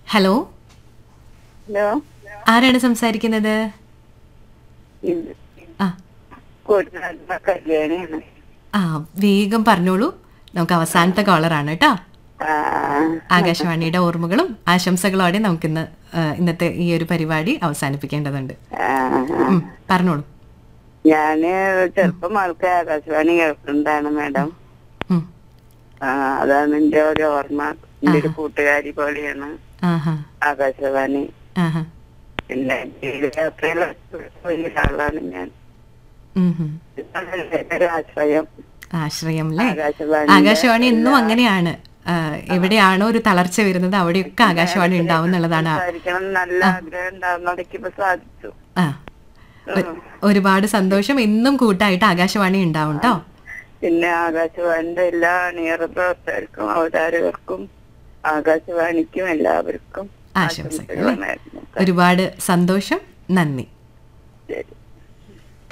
Hello hello ആരാണ് സംസാരിക്കുന്നത് ഇത് ആ കൊടുക്കുന്ന കല്യാണിയാണ് ആ വേഗം പറഞ്ഞോളൂ നമുക്ക് അവസാനത്തെ കോളറാണ് കേട്ടോ ആ, ആകാശവാണിയുടെ ഓർമ്മകളും ആശംസകളോടെ നമുക്കിന്ന് ആ, ഇന്നത്തെ ഈ ഒരു പരിപാടി അവസാനിപ്പിക്കേണ്ടതുണ്ട് ആ, ഉം, പറഞ്ഞോളൂ ഞാന് ചെറുപ്പം ആൾക്ക് ആകാശവാണി കേൾക്കുന്നതാണ് മാഡം ഉം. ആ, അതാണ് എന്റെ ഒരു ഓർമ്മ എന്റെ ഒരു കൂട്ടുകാരി പോലെയാണ് ആഹാ ആകാശവാണി ആഹാ പിന്നെ ജീവിതയാത്രയിൽ വലിയ ആളാണ് ഞാൻ ഉം, ഉം. ഇതാണ് എന്റെ ഒരു ആശ്രയം ആശ്രയം അല്ലേ ആകാശവാണി ആകാശവാണി എന്നും അങ്ങനെയാണ് ആ, എവിടെയാണോ ഒരു തളർച്ച വരുന്നത് അവിടെയൊക്കെ ആകാശവാണി ഉണ്ടാവും എന്നുള്ളതാണ് ആ- സംസാരിക്കണം എന്ന് നല്ല ആഗ്രഹം ഉണ്ടാവുന്നതൊക്കെ ഇപ്പൊ സാധിച്ചു ആ ഒ- ഒരുപാട് സന്തോഷം എന്നും കൂട്ടായിട്ട് ആകാശവാണി ഉണ്ടാവും കേട്ടോ പിന്നെ ആകാശവാണിന്റെ എല്ലാ അണിയറ പ്രവർത്തകർക്കും അവതാരകർക്കും ആകാശവാണിക്കും എല്ലാവർക്കും ആശംസകൾ ആശംസകൾ നേരുന്നു. ഒരുപാട് സന്തോഷം നന്ദി ശരി